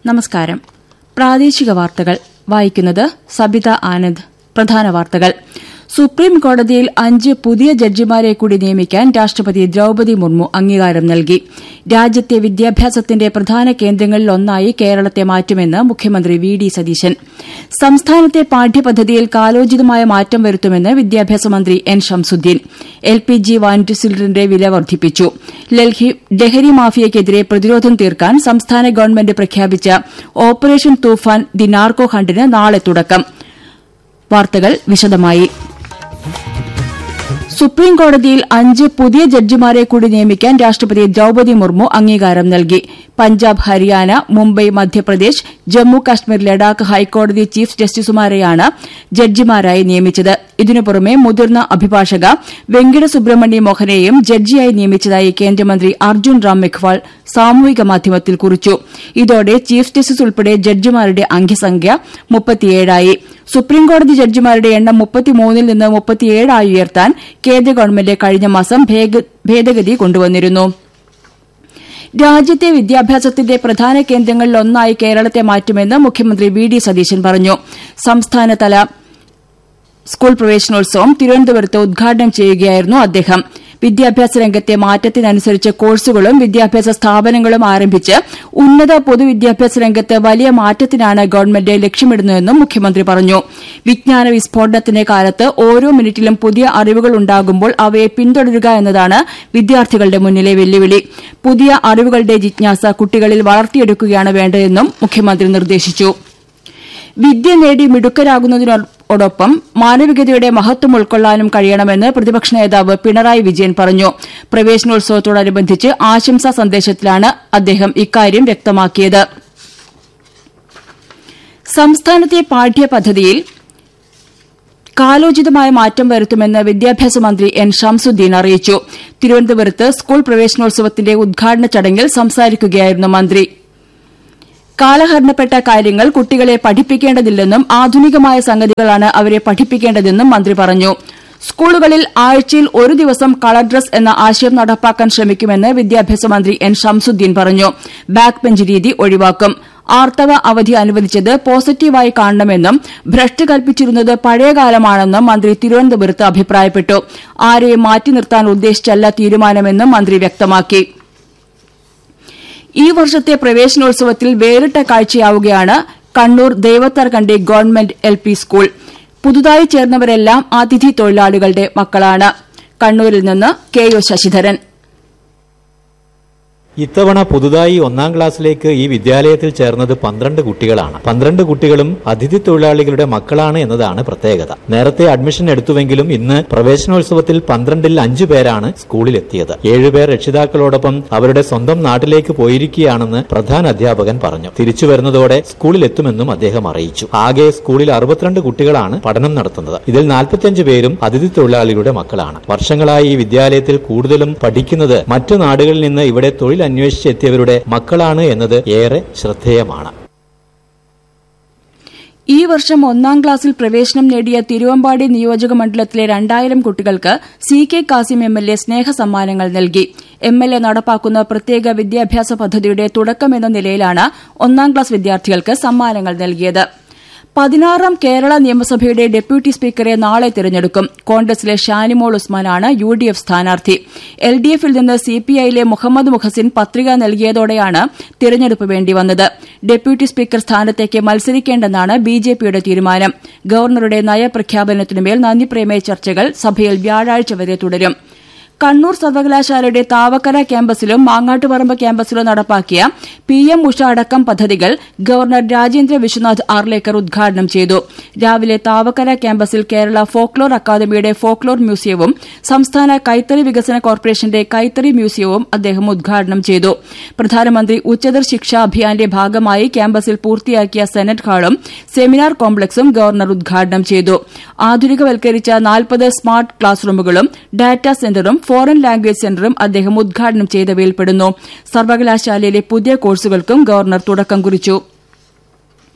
നമസ്കാരം പ്രാദേശിക വാർത്തകൾ വായിക്കുന്നത് സബിത ആനന്ദ് പ്രധാന വാർത്തകൾ സുപ്രീം കോടതിയിൽ അഞ്ച് പുതിയ ജഡ്ജിമാരെ കൂടി നിയമിക്കാൻ രാഷ്ട്രപതി ദ്രൌപതി മുർമു അംഗീകാരം നൽകി രാജ്യത്തെ വിദ്യാഭ്യാസത്തിന്റെ പ്രധാന കേന്ദ്രങ്ങളിലൊന്നായി കേരളത്തെ മാറ്റുമെന്ന് മുഖ്യമന്ത്രി വി ഡി സതീശൻ സംസ്ഥാനത്തെ പാഠ്യപദ്ധതിയിൽ കാലോചിതമായ മാറ്റം വരുത്തുമെന്ന് വിദ്യാഭ്യാസ മന്ത്രി N Shamsuddin L P G വാനിറ്റി സിലിണ്ടറിന്റെ വില വർദ്ധിപ്പിച്ചു ലഹരി മാഫിയയ്ക്കെതിരെ പ്രതിരോധം തീർക്കാൻ സംസ്ഥാന ഗവൺമെന്റ് പ്രഖ്യാപിച്ച ഓപ്പറേഷൻ തൂഫാൻ ദി നാർക്കോ ഹണ്ടിന് നാളെ തുടക്കം വാർത്തകൾ വിശദമായി സുപ്രീം കോടതിയിൽ അഞ്ച് പുതിയ ജഡ്ജിമാരെ കൂടി നിയമിക്കാൻ രാഷ്ട്രപതി ദ്രൌപതി മുർമു അംഗീകാരം നൽകി പഞ്ചാബ് ഹരിയാന മുംബൈ മധ്യപ്രദേശ് ജമ്മു കശ്മീർ ലഡാക്ക് ഹൈക്കോടതി ചീഫ് ജസ്റ്റിസുമാരെയാണ് ജഡ്ജിമാരായി നിയമിച്ചത് ഇതിനു പുറമെ മുതിർന്ന അഭിഭാഷക വെങ്കിട സുബ്രഹ്മണ്യ മോഹനെയും ജഡ്ജിയായി നിയമിച്ചതായി കേന്ദ്രമന്ത്രി അർജുൻ റാം മെഖ്വാൾ സാമൂഹിക മാധ്യമത്തിൽ കുറിച്ചു ഇതോടെ ചീഫ് ജസ്റ്റിസ് ഉൾപ്പെടെ ജഡ്ജിമാരുടെ അംഗസംഖ്യ മുപ്പത്തിയേഴായി സുപ്രീംകോടതി ജഡ്ജിമാരുടെ എണ്ണം മുപ്പത്തിമൂന്നിൽ നിന്ന് മുപ്പത്തിയേഴായി ഉയർത്താൻ കേന്ദ്ര ഗവൺമെന്റ് കഴിഞ്ഞ മാസം ഭേദഗതി കൊണ്ടുവന്നിരുന്നു രാജ്യത്തെ വിദ്യാഭ്യാസത്തിന്റെ പ്രധാന കേന്ദ്രങ്ങളിലൊന്നായി കേരളത്തെ മാറ്റുമെന്ന് മുഖ്യമന്ത്രി വി ഡി സതീശൻ പറഞ്ഞു സംസ്ഥാനതല സ്കൂൾ പ്രവേശനോത്സവം തിരുവനന്തപുരത്ത് ഉദ്ഘാടനം ചെയ്യുകയായിരുന്നു അദ്ദേഹം വിദ്യാഭ്യാസ രംഗത്തെ മാറ്റത്തിനനുസരിച്ച് കോഴ്സുകളും വിദ്യാഭ്യാസ സ്ഥാപനങ്ങളും ആരംഭിച്ച് ഉന്നത പൊതുവിദ്യാഭ്യാസ രംഗത്ത് വലിയ മാറ്റത്തിനാണ് ഗവൺമെന്റ് ലക്ഷ്യമിടുന്നതെന്നും മുഖ്യമന്ത്രി പറഞ്ഞു വിജ്ഞാന വിസ്ഫോടനത്തിന്റെ കാലത്ത് ഓരോ മിനിറ്റിലും പുതിയ അറിവുകൾ ഉണ്ടാകുമ്പോൾ അവയെ പിന്തുടരുക എന്നതാണ് വിദ്യാർത്ഥികളുടെ മുന്നിലെ വെല്ലുവിളി പുതിയ അറിവുകളുടെ ജിജ്ഞാസ കുട്ടികളിൽ വളർത്തിയെടുക്കുകയാണ് വേണ്ടതെന്നും മുഖ്യമന്ത്രി നിർദ്ദേശിച്ചു വിദ്യ നേടി മിടുക്കരാകുന്നതിനോടൊപ്പം മാനവികതയുടെ മഹത്വം ഉൾക്കൊള്ളാനും കഴിയണമെന്ന് പ്രതിപക്ഷ നേതാവ് പിണറായി വിജയൻ പറഞ്ഞു പ്രവേശനോത്സവത്തോടനുബന്ധിച്ച് ആശംസാ സന്ദേശത്തിലാണ് അദ്ദേഹം ഇക്കാര്യം വ്യക്തമാക്കിയത് സംസ്ഥാനത്തെ പാഠ്യപദ്ധതിയിൽ കാലോചിതമായ മാറ്റം വരുത്തുമെന്ന് വിദ്യാഭ്യാസ മന്ത്രി എൻ ഷംസുദ്ദീൻ അറിയിച്ചു തിരുവനന്തപുരത്ത് സ്കൂൾ പ്രവേശനോത്സവത്തിന്റെ ഉദ്ഘാടന ചടങ്ങിൽ സംസാരിക്കുകയായിരുന്നു മന്ത്രി കാലഹരണപ്പെട്ട കാര്യങ്ങൾ കുട്ടികളെ പഠിപ്പിക്കേണ്ടതില്ലെന്നും ആധുനികമായ സംഗതികളാണ് അവരെ പഠിപ്പിക്കേണ്ടതെന്നും മന്ത്രി പറഞ്ഞു സ്കൂളുകളിൽ ആഴ്ചയിൽ ഒരു ദിവസം കളർ ഡ്രസ് എന്ന ആശയം നടപ്പാക്കാൻ ശ്രമിക്കുമെന്ന് വിദ്യാഭ്യാസ മന്ത്രി എൻ ഷംസുദ്ദീൻ പറഞ്ഞു ബാക്ക് ബെഞ്ച് രീതി ഒഴിവാക്കും ആർത്തവ അവധി അനുവദിച്ചത് പോസിറ്റീവായി കാണണമെന്നും ഭ്രഷ്ട് കൽപ്പിച്ചിരുന്നത് പഴയകാലമാണെന്നും മന്ത്രി തിരുവനന്തപുരത്ത് അഭിപ്രായപ്പെട്ടു ആരെയും മാറ്റി നിർത്താൻ ഉദ്ദേശിച്ചല്ല തീരുമാനമെന്നും മന്ത്രി വ്യക്തമാക്കി ഈ വർഷത്തെ പ്രവേശനോത്സവത്തിൽ വേറിട്ട കാഴ്ചയാവുകയാണ് Kannur Daivatharkandi government L P school പുതുതായി ചേർന്നവരെല്ലാം അതിഥി തൊഴിലാളികളുടെ മക്കളാണ് കണ്ണൂരിൽ നിന്ന് കെ ഒ ശശിധരൻ ഇത്തവണ പുതുതായി ഒന്നാം ക്ലാസ്സിലേക്ക് ഈ വിദ്യാലയത്തിൽ ചേർന്നത് പന്ത്രണ്ട് കുട്ടികളാണ് പന്ത്രണ്ട് കുട്ടികളും അതിഥി തൊഴിലാളികളുടെ മക്കളാണ് എന്നതാണ് പ്രത്യേകത നേരത്തെ അഡ്മിഷൻ എടുത്തുവെങ്കിലും ഇന്ന് പ്രവേശനോത്സവത്തിൽ പന്ത്രണ്ടിൽ അഞ്ചു പേരാണ് സ്കൂളിലെത്തിയത് ഏഴുപേർ രക്ഷിതാക്കളോടൊപ്പം അവരുടെ സ്വന്തം നാട്ടിലേക്ക് പോയിരിക്കുകയാണെന്ന് പ്രധാന അധ്യാപകൻ പറഞ്ഞു തിരിച്ചു വരുന്നതോടെ സ്കൂളിലെത്തുമെന്നും അദ്ദേഹം അറിയിച്ചു ആകെ സ്കൂളിൽ അറുപത്തിരണ്ട് കുട്ടികളാണ് പഠനം നടത്തുന്നത് ഇതിൽ നാൽപ്പത്തിയഞ്ച് പേരും അതിഥി തൊഴിലാളികളുടെ മക്കളാണ് വർഷങ്ങളായി ഈ വിദ്യാലയത്തിൽ കൂടുതലും പഠിക്കുന്നത് മറ്റു നാടുകളിൽ നിന്ന് ഇവിടെ തൊഴിൽ അന്വേഷിച്ചെത്തിയവരുടെ മക്കളാണ് എന്നത് ഏറെ ശ്രദ്ധേയമാണ് ഈ വർഷം ഒന്നാം ക്ലാസ്സിൽ പ്രവേശനം നേടിയ തിരുവമ്പാടി നിയോജക മണ്ഡലത്തിലെ രണ്ടായിരം കുട്ടികൾക്ക് C K Kasim M L A സ്നേഹസമ്മാനങ്ങൾ നൽകി എം എൽ എ നടപ്പാക്കുന്ന പ്രത്യേക വിദ്യാഭ്യാസ പദ്ധതിയുടെ തുടക്കമെന്ന നിലയിലാണ് ഒന്നാം ക്ലാസ് വിദ്യാർത്ഥികൾക്ക് സമ്മാനങ്ങൾ നൽകിയത് പതിനാറാം കേരള നിയമസഭയുടെ ഡെപ്യൂട്ടി സ്പീക്കറെ നാളെ തിരഞ്ഞെടുക്കും കോൺഗ്രസിലെ ഷാനിമോൾ ഉസ്മാനാണ് യു ഡി എഫ് സ്ഥാനാർത്ഥി എൽ ഡി എഫിൽ നിന്ന് സിപിഐയിലെ മുഹമ്മദ് മുഹസിൻ പത്രിക നൽകിയതോടെയാണ് തിരഞ്ഞെടുപ്പ് വേണ്ടിവന്നത് ഡെപ്യൂട്ടി സ്പീക്കർ സ്ഥാനത്തേക്ക് മത്സരിക്കേണ്ടെന്നാണ് ബിജെപിയുടെ തീരുമാനം ഗവർണറുടെ നയപ്രഖ്യാപനത്തിനുമേൽ നന്ദിപ്രമേയ ചർച്ചകൾ സഭയിൽ വ്യാഴാഴ്ച വരെ തുടരും കണ്ണൂർ സർവകലാശാലയുടെ താവക്കര ക്യാമ്പസിലും മാങ്ങാട്ടുപറമ്പ് ക്യാമ്പസിലും നടപ്പാക്കിയ പി എം ഉഷ അടക്കം പദ്ധതികൾ ഗവർണർ രാജേന്ദ്ര വിശ്വനാഥ് ആർലേക്കർ ഉദ്ഘാടനം ചെയ്തു രാവിലെ താവക്കര ക്യാമ്പസിൽ കേരള ഫോക്ലോർ അക്കാദമിയുടെ ഫോക്ലോർ മ്യൂസിയവും സംസ്ഥാന കൈത്തറി വികസന കോർപ്പറേഷന്റെ കൈത്തറി മ്യൂസിയവും അദ്ദേഹം ഉദ്ഘാടനം ചെയ്തു പ്രധാനമന്ത്രി ഉച്ചതർ ശിക്ഷാ അഭിയാന്റെ ഭാഗമായി ക്യാമ്പസിൽ പൂർത്തിയാക്കിയ സെനറ്റ് ഹാളും സെമിനാർ കോംപ്ലക്സും ഗവർണർ ഉദ്ഘാടനം ചെയ്തു ആധുനികവൽക്കരിച്ച നാൽപ്പത് സ്മാർട്ട് ക്ലാസ് റൂമുകളും ഡാറ്റാ സെന്ററും ഫോറിൻ ലാംഗ്വേജ് സെന്ററും അദ്ദേഹം ഉദ്ഘാടനം ചെയ്തവയിൽപ്പെടുന്നു സർവകലാശാലയിലെ പുതിയ കോഴ്സുകൾക്കും ഗവർണർ തുടക്കം കുറിച്ചു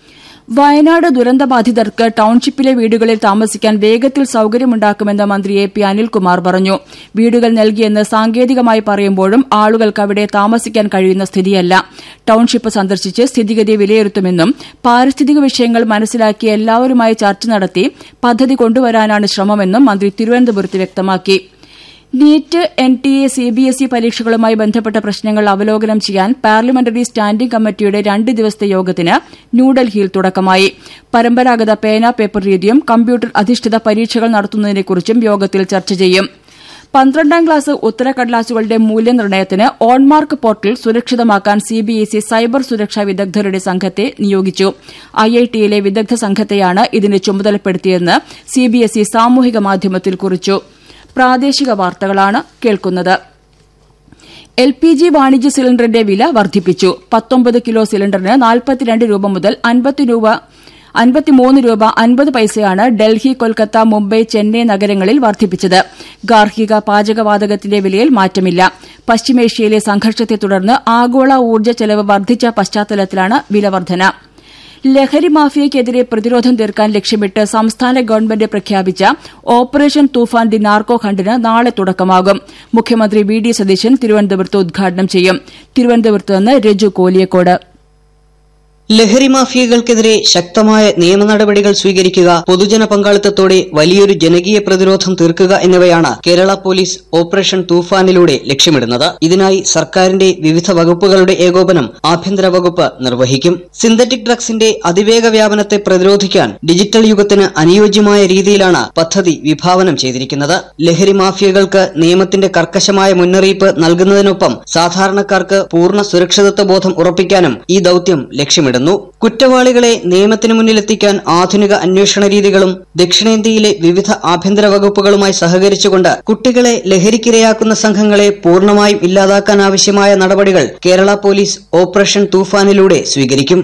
വയനാട് ദുരന്തബാധിതർക്ക് ടൌൺഷിപ്പിലെ വീടുകളിൽ താമസിക്കാൻ വേഗത്തിൽ സൌകര്യമുണ്ടാക്കുമെന്ന് മന്ത്രി എ പി അനിൽകുമാർ പറഞ്ഞു വീടുകൾ നൽകിയെന്ന് സാങ്കേതികമായി പറയുമ്പോഴും ആളുകൾക്ക് അവിടെ താമസിക്കാൻ കഴിയുന്ന സ്ഥിതിയല്ല ടൌൺഷിപ്പ് സന്ദർശിച്ച് സ്ഥിതിഗതി വിലയിരുത്തുമെന്നും പാരിസ്ഥിതിക വിഷയങ്ങൾ മനസ്സിലാക്കി എല്ലാവരുമായി ചർച്ച നടത്തി പദ്ധതി കൊണ്ടുവരാനാണ് ശ്രമമെന്നും മന്ത്രി തിരുവനന്തപുരത്ത് വ്യക്തമാക്കി NEET N T A C B S E പരീക്ഷകളുമായി ബന്ധപ്പെട്ട പ്രശ്നങ്ങൾ അവലോകനം ചെയ്യാൻ പാർലമെന്ററി സ്റ്റാൻഡിംഗ് കമ്മിറ്റിയുടെ രണ്ട് ദിവസത്തെ യോഗത്തിന് ന്യൂഡൽഹിയിൽ തുടക്കമായി പരമ്പരാഗത പേന പേപ്പർ രീതിയും കമ്പ്യൂട്ടർ അധിഷ്ഠിത പരീക്ഷകൾ നടത്തുന്നതിനെക്കുറിച്ചും യോഗത്തിൽ ചർച്ച ചെയ്യും പന്ത്രണ്ടാം ക്ലാസ് ഉത്തരക്കടലാസുകളുടെ മൂല്യനിർണ്ണയത്തിന് ഓൺമാർക്ക് പോർട്ടൽ സുരക്ഷിതമാക്കാൻ സിബിഎസ്ഇ സൈബർ സുരക്ഷാ വിദഗ്ധരുടെ സംഘത്തെ നിയോഗിച്ചു ഐഐടിയിലെ വിദഗ്ധ സംഘത്തെയാണ് ഇതിന് ചുമതലപ്പെടുത്തിയതെന്ന് സിബിഎസ്ഇ സാമൂഹിക മാധ്യമത്തിൽ കുറിച്ചു പ്രാദേശിക വാർത്തകളാണ് കേൾക്കുന്നത് എൽ പി ജി വാണിജ്യ സിലിണ്ടറിന്റെ വില വർദ്ധിപ്പിച്ചു പത്തൊമ്പത് കിലോ സിലിണ്ടറിന് നാൽപ്പത്തിരണ്ട് രൂപ മുതൽ അൻപത്തി രൂപ അൻപത്തിമൂന്ന് രൂപ അൻപത് പൈസയാണ് ഡൽഹി കൊൽക്കത്ത മുംബൈ ചെന്നൈ നഗരങ്ങളിൽ വർദ്ധിപ്പിച്ചത് ഗാർഹിക പാചകവാതകത്തിന്റെ വിലയിൽ മാറ്റമില്ല പശ്ചിമേഷ്യയിലെ സംഘർഷത്തെ തുടർന്ന് ആഗോള ഊർജ്ജ ചെലവ് വർദ്ധിച്ച പശ്ചാത്തലത്തിലാണ് വില വർധന ലഹരി മാഫിയയ്ക്കെതിരെ പ്രതിരോധം തീർക്കാൻ ലക്ഷ്യമിട്ട് സംസ്ഥാന ഗവൺമെന്റ് പ്രഖ്യാപിച്ച ഓപ്പറേഷൻ തൂഫാൻ ദി നാർക്കോ ഹണ്ടിന് നാളെ തുടക്കമാകും മുഖ്യമന്ത്രി വി ഡി സതീശൻ തിരുവനന്തപുരത്ത് ഉദ്ഘാടനം ചെയ്യും തിരുവനന്തപുരത്ത് നിന്ന് രജു കോലിയക്കോട് ലഹരി മാഫിയകൾക്കെതിരെ ശക്തമായ നിയമ നടപടികൾ സ്വീകരിക്കുക പൊതുജന പങ്കാളിത്തത്തോടെ വലിയൊരു ജനകീയ പ്രതിരോധം തീർക്കുക എന്നിവയാണ് കേരള പോലീസ് ഓപ്പറേഷൻ തൂഫാനിലൂടെ ലക്ഷ്യമിടുന്നത് ഇതിനായി സർക്കാരിന്റെ വിവിധ വകുപ്പുകളുടെ ഏകോപനം ആഭ്യന്തര വകുപ്പ് നിർവഹിക്കും സിന്തറ്റിക് ഡ്രഗ്സിന്റെ അതിവേഗ വ്യാപനത്തെ പ്രതിരോധിക്കാൻ ഡിജിറ്റൽ യുഗത്തിന് അനുയോജ്യമായ രീതിയിലാണ് പദ്ധതി വിഭാവനം ചെയ്തിരിക്കുന്നത് ലഹരി മാഫിയകൾക്ക് നിയമത്തിന്റെ കർക്കശമായ മുന്നറിയിപ്പ് നൽകുന്നതിനൊപ്പം സാധാരണക്കാർക്ക് പൂർണ്ണ സുരക്ഷിതത്വ ബോധം ഉറപ്പിക്കാനും ഈ ദൌത്യം ലക്ഷ്യമിടുന്നു കുറ്റവാളികളെ നിയമത്തിന് മുന്നിലെത്തിക്കാൻ ആധുനിക അന്വേഷണ രീതികളും ദക്ഷിണേന്ത്യയിലെ വിവിധ ആഭ്യന്തര വകുപ്പുകളുമായി സഹകരിച്ചുകൊണ്ട് കുട്ടികളെ ലഹരിക്കിരയാക്കുന്ന സംഘങ്ങളെ പൂർണ്ണമായും ഇല്ലാതാക്കാൻ ആവശ്യമായ നടപടികൾ കേരള പോലീസ് ഓപ്പറേഷൻ തൂഫാനിലൂടെ സ്വീകരിക്കും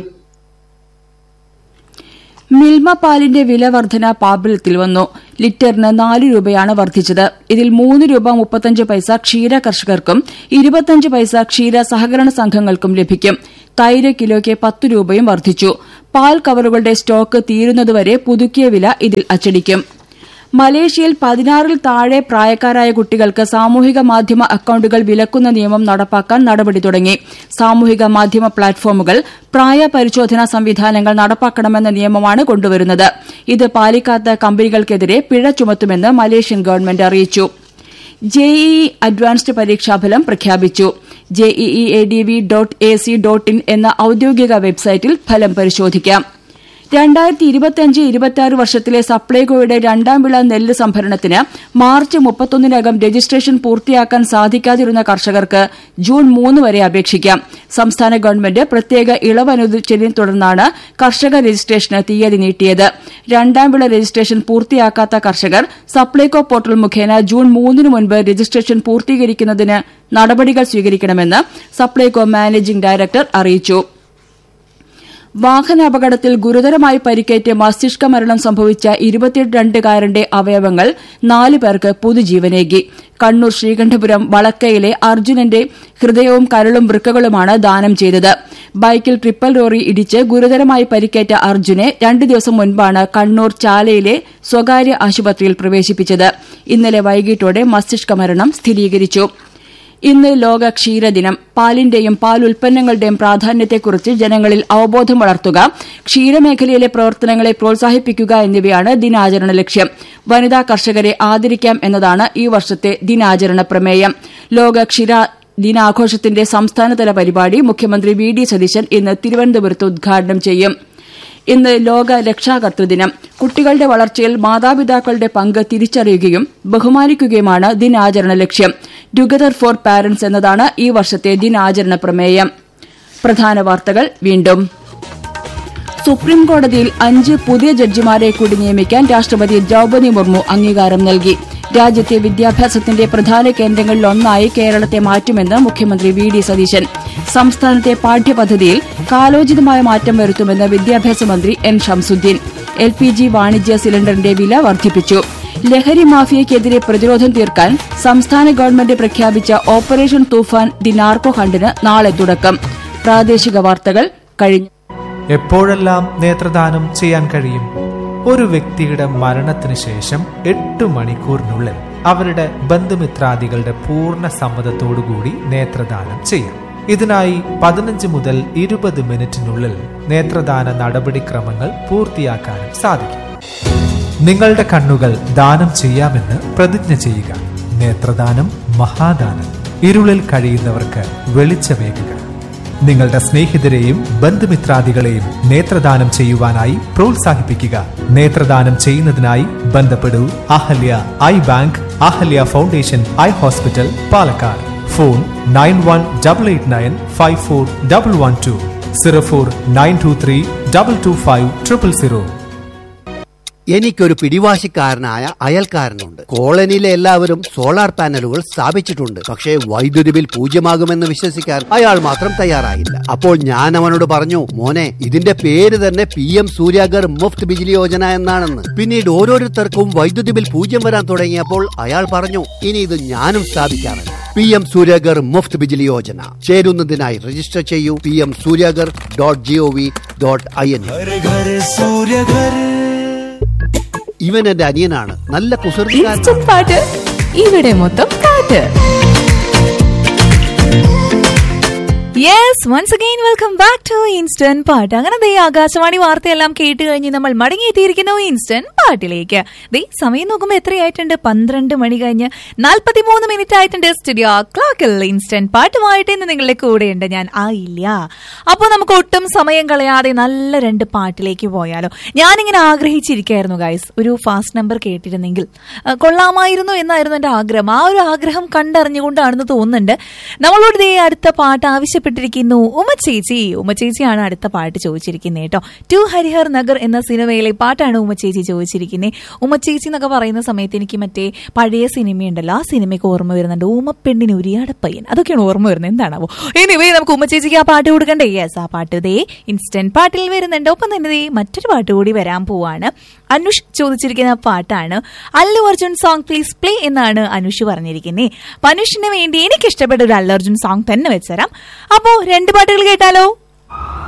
മിൽമ പാലിന്റെ വില വർധന പ്രാബല്യത്തിൽ വന്നു ലിറ്ററിന് നാല് രൂപയാണ് വർദ്ധിച്ചത് ഇതിൽ മൂന്ന് രൂപ മുപ്പത്തഞ്ച് പൈസ ക്ഷീര കർഷകർക്കും ഇരുപത്തഞ്ച് പൈസ ക്ഷീര സഹകരണ സംഘങ്ങൾക്കും ലഭിക്കും തൈര് കിലോയ്ക്ക് പത്ത് രൂപയും വർദ്ധിച്ചു പാൽ കവറുകളുടെ സ്റ്റോക്ക് തീരുന്നതുവരെ പുതുക്കിയ വില ഇതിൽ അച്ചടിക്കും മലേഷ്യയിൽ പതിനാറിൽ താഴെ പ്രായക്കാരായ കുട്ടികൾക്ക് സാമൂഹിക മാധ്യമ അക്കൌണ്ടുകൾ വിലക്കുന്ന നിയമം നടപ്പാക്കാൻ നടപടി തുടങ്ങി സാമൂഹിക മാധ്യമ പ്ലാറ്റ്ഫോമുകൾ പ്രായ പരിശോധനാ സംവിധാനങ്ങൾ നടപ്പാക്കണമെന്ന നിയമമാണ് കൊണ്ടുവരുന്നത് ഇത് പാലിക്കാത്ത കമ്പനികൾക്കെതിരെ പിഴ ചുമത്തുമെന്ന് മലേഷ്യൻ ഗവൺമെന്റ് അറിയിച്ചു ജെഇഇ അഡ്വാൻസ്ഡ് പരീക്ഷാഫലം പ്രഖ്യാപിച്ചു JEE A D V dot A C dot in എന്ന ഔദ്യോഗിക വെബ്സൈറ്റിൽ ഫലം പരിശോധിക്കാം രണ്ടായിരത്തി ഇരുപത്തിയഞ്ച് ഇരുപത്തിയാറ് വർഷത്തിലെ സപ്ലൈകോയുടെ രണ്ടാം വിള നെല്ല് സംഭരണത്തിന് മാർച്ച് മുപ്പത്തൊന്നിനകം രജിസ്ട്രേഷൻ പൂർത്തിയാക്കാൻ സാധിക്കാതിരുന്ന കർഷകർക്ക് ജൂൺ മൂന്ന് വരെ അപേക്ഷിക്കാം സംസ്ഥാന ഗവൺമെന്റ് പ്രത്യേക ഇളവ് അനുവദിച്ചതിനെ തുടർന്നാണ് കർഷക രജിസ്ട്രേഷന് തീയതി നീട്ടിയത് രണ്ടാം വിള രജിസ്ട്രേഷൻ പൂർത്തിയാക്കാത്ത കർഷകർ സപ്ലൈകോ പോർട്ടൽ മുഖേന ജൂൺ മൂന്നിന് മുൻപ് രജിസ്ട്രേഷൻ പൂർത്തീകരിക്കുന്നതിന് നടപടികൾ സ്വീകരിക്കണമെന്ന് സപ്ലൈകോ മാനേജിംഗ് ഡയറക്ടർ അറിയിച്ചു വാഹനാപകടത്തിൽ ഗുരുതരമായി പരിക്കേറ്റ് മസ്തിഷ്ക മരണം സംഭവിച്ച ഇരുപത്തിരണ്ടുകാരന്റെ അവയവങ്ങൾ നാല് പേർക്ക് പുതുജീവനേകി കണ്ണൂർ ശ്രീകണ്ഠപുരം വളക്കയിലെ അർജുനന്റെ ഹൃദയവും കരളും വൃക്കകളുമാണ് ദാനം ചെയ്തത് ബൈക്കിൽ ട്രിപ്പൽ ലോറി ഇടിച്ച് ഗുരുതരമായി പരിക്കേറ്റ അർജുനെ രണ്ടു ദിവസം മുൻപാണ് കണ്ണൂർ ചാലയിലെ സ്വകാര്യ ആശുപത്രിയിൽ പ്രവേശിപ്പിച്ചത് ഇന്നലെ വൈകിട്ടോടെ മസ്തിഷ്ക മരണം സ്ഥിരീകരിച്ചു ഇന്ന് ലോക ക്ഷീരദിനം പാലിന്റെയും പാൽ ഉൽപ്പന്നങ്ങളുടെയും പ്രാധാന്യത്തെക്കുറിച്ച് ജനങ്ങളിൽ അവബോധം വളർത്തുക ക്ഷീരമേഖലയിലെ പ്രവർത്തനങ്ങളെ പ്രോത്സാഹിപ്പിക്കുക എന്നിവയാണ് ദിനാചരണ ലക്ഷ്യം വനിതാ കർഷകരെ ആദരിക്കാം എന്നതാണ് ഈ വർഷത്തെ ദിനാചരണ പ്രമേയം ലോക ക്ഷീര ദിനാഘോഷത്തിന്റെ സംസ്ഥാനതല പരിപാടി മുഖ്യമന്ത്രി വി ഡി സതീശൻ ഇന്ന് തിരുവനന്തപുരത്ത് ഉദ്ഘാടനം ചെയ്യും ഇന്ന് ലോക രക്ഷാകർതൃദിനം കുട്ടികളുടെ വളർച്ചയിൽ മാതാപിതാക്കളുടെ പങ്ക് തിരിച്ചറിയുകയും ബഹുമാനിക്കുകയുമാണ് ദിനാചരണ ലക്ഷ്യം ടുഗദർ ഫോർ പാരന്റ്സ് എന്നതാണ് ഈ വർഷത്തെ ദിനാചരണ പ്രമേയം പ്രധാന വാർത്തകൾ വീണ്ടും സുപ്രീംകോടതിയിൽ അഞ്ച് പുതിയ ജഡ്ജിമാരെ കൂടി നിയമിക്കാൻ രാഷ്ട്രപതി ദ്രൌപദി മുർമു അംഗീകാരം നൽകി രാജ്യത്തെ വിദ്യാഭ്യാസത്തിന്റെ പ്രധാന കേന്ദ്രങ്ങളിലൊന്നായി കേരളത്തെ മാറ്റുമെന്ന് മുഖ്യമന്ത്രി വി ഡി സതീശൻ സംസ്ഥാനത്തെ പാഠ്യപദ്ധതിയിൽ കാലോചിതമായ മാറ്റം വരുത്തുമെന്ന് വിദ്യാഭ്യാസ മന്ത്രി N Shamsuddin L P G വാണിജ്യ സിലിണ്ടറിന്റെ വില വർദ്ധിപ്പിച്ചു ലഹരി മാഫിയയ്ക്കെതിരെ പ്രതിരോധം തീർക്കാൻ സംസ്ഥാന ഗവൺമെന്റ് പ്രഖ്യാപിച്ച ഓപ്പറേഷൻ തൂഫാൻ ദി നാർക്കോ ഹണ്ടിന് നാളെ തുടക്കം പ്രാദേശിക വാർത്തകൾ കഴിഞ്ഞു എപ്പോഴെല്ലാം നേത്രദാനം ചെയ്യാൻ കഴിയും ഒരു വ്യക്തിയുടെ മരണത്തിന് ശേഷം എട്ട് മണിക്കൂറിനുള്ളിൽ അവരുടെ ബന്ധുമിത്രാദികളുടെ പൂർണ്ണ സമ്മതത്തോടുകൂടി നേത്രദാനം ചെയ്യാം ഇതിനായി പതിനഞ്ച് മുതൽ ഇരുപത് മിനിറ്റിനുള്ളിൽ നേത്രദാന നടപടിക്രമങ്ങൾ പൂർത്തിയാക്കാനും സാധിക്കും നിങ്ങളുടെ കണ്ണുകൾ ദാനം ചെയ്യാമെന്ന് പ്രതിജ്ഞ ചെയ്യുക നേത്രദാനം മഹാദാനം ഇരുളിൽ കഴിയുന്നവർക്ക് വെളിച്ചമേകുക നിങ്ങളുടെ സ്നേഹിതരെയും ബന്ധുമിത്രാദികളെയും നേത്രദാനം ചെയ്യുവാനായി പ്രോത്സാഹിപ്പിക്കുക നേത്രദാനം ചെയ്യുന്നതിനായി ബന്ധപ്പെടൂ Ahalya eye bank Ahalya foundation eye hospital Palakkad phone nine one double eight nine five four double one two zero four nine two three double two five triple zero എനിക്കൊരു പിടിവാശിക്കാരനായ അയൽക്കാരനുണ്ട് കോളനിയിലെ എല്ലാവരും സോളാർ പാനലുകൾ സ്ഥാപിച്ചിട്ടുണ്ട് പക്ഷേ വൈദ്യുതി ബിൽ പൂജ്യമാകുമെന്ന് വിശ്വസിക്കാൻ അയാൾ മാത്രം തയ്യാറായില്ല അപ്പോൾ ഞാൻ അവനോട് പറഞ്ഞു മോനെ ഇതിന്റെ പേര് തന്നെ പി എം സൂര്യാഗർ മുഫ്ത് ബിജിലി യോജന എന്നാണെന്ന് പിന്നീട് ഓരോരുത്തർക്കും വൈദ്യുതി ബിൽ പൂജ്യം വരാൻ തുടങ്ങിയപ്പോൾ അയാൾ പറഞ്ഞു ഇനി ഇത് ഞാനും സ്ഥാപിക്കാറുണ്ട് പി എം സൂര്യാഗർ മുഫ്ത് ബിജിലി യോജന ചേരുന്നതിനായി രജിസ്റ്റർ ചെയ്യൂ P M Suryaghar dot G O V dot I N ഇവൻ എന്റെ അനിയനാണ് നല്ല കുസൃതിക്കാരനാണ് ഇൻസ്റ്റന്റ് പാട്ട് ഇവിടെ മൊത്തം പാട്ട് yes once again welcome back to instant പാട്ട് അങ്ങനെ ദേ ആകാശവാണി വാർത്തയെല്ലാം കേട്ട് കഴിഞ്ഞ് നമ്മൾ മടങ്ങിയെത്തിയിരിക്കുന്നു ഇൻസ്റ്റന്റ് പാട്ടിലേക്ക് ദേ സമയം നോക്കുമ്പോൾ എത്രയായിട്ടുണ്ട് പന്ത്രണ്ട് മണി കഴിഞ്ഞ് നാൽപ്പത്തി മൂന്ന് മിനിറ്റ് ആയിട്ടുണ്ട് സ്റ്റുഡിയോ ക്ലോക്കിൽ ഇൻസ്റ്റന്റ് പാട്ടുമായിട്ട് ഇന്ന് നിങ്ങളുടെ കൂടെയുണ്ട് ഞാൻ ആയില്ല അപ്പോൾ നമുക്ക് ഒട്ടും സമയം കളയാതെ നല്ല രണ്ട് പാട്ടിലേക്ക് പോയാലോ ഞാനിങ്ങനെ ആഗ്രഹിച്ചിരിക്കായിരുന്നു ഗൈസ് ഒരു ഫാസ്റ്റ് നമ്പർ കേട്ടിരുന്നെങ്കിൽ ആ, കൊള്ളാമായിരുന്നു എന്നായിരുന്നു എൻ്റെ ആഗ്രഹം ആ ഒരു ആഗ്രഹം കണ്ടറിഞ്ഞുകൊണ്ടാണെന്ന് തോന്നുന്നുണ്ട് നമ്മളോട് ദേ അടുത്ത പാട്ട് ആവശ്യപ്പെട്ടിരിക്കുന്നു ഉമ ചേച്ചി ഉമ ചേച്ചിയാണ് അടുത്ത പാട്ട് ചോദിച്ചിരിക്കുന്നത് കേട്ടോ ടു ഹരിഹർ നഗർ എന്ന സിനിമയിലെ പാട്ടാണ് ഉമ ചേച്ചി ചോദിച്ചിരിക്കുന്നത് ഉമ ചേച്ചി എന്നൊക്കെ പറയുന്ന സമയത്ത് എനിക്ക് മറ്റേ പഴയ സിനിമയുണ്ടല്ലോ ആ സിനിമയ്ക്ക് ഓർമ്മ വരുന്നുണ്ട് ഊമപ്പെണ്ണിന് ഉരിയാടപ്പയ്യൻ അതൊക്കെയാണ് ഓർമ്മ വരുന്നത് എന്താണാവോ എനിവേ നമുക്ക് ഉമ ചേച്ചിക്ക് ആ പാട്ട് കൊടുക്കണ്ടേ യെസ് ആ പാട്ട് ദേ ഇൻസ്റ്റന്റ് പാട്ടിൽ വരുന്നുണ്ട് ഒപ്പം തന്നെ ദേ മറ്റൊരു പാട്ട് കൂടി വരാൻ പോവാണ് അനുഷ് ചോദിച്ചിരിക്കുന്ന പാട്ടാണ് Allu Arjun song please play എന്നാണ് അനുഷ് പറഞ്ഞിരിക്കുന്നത് അപ്പൊ അനുഷിന് വേണ്ടി എനിക്ക് ഇഷ്ടപ്പെട്ട ഒരു അല്ലു അർജുൻ സോങ് തന്നെ വെച്ചുതരാം അപ്പോ രണ്ട് പാട്ടുകൾ കേട്ടാലോ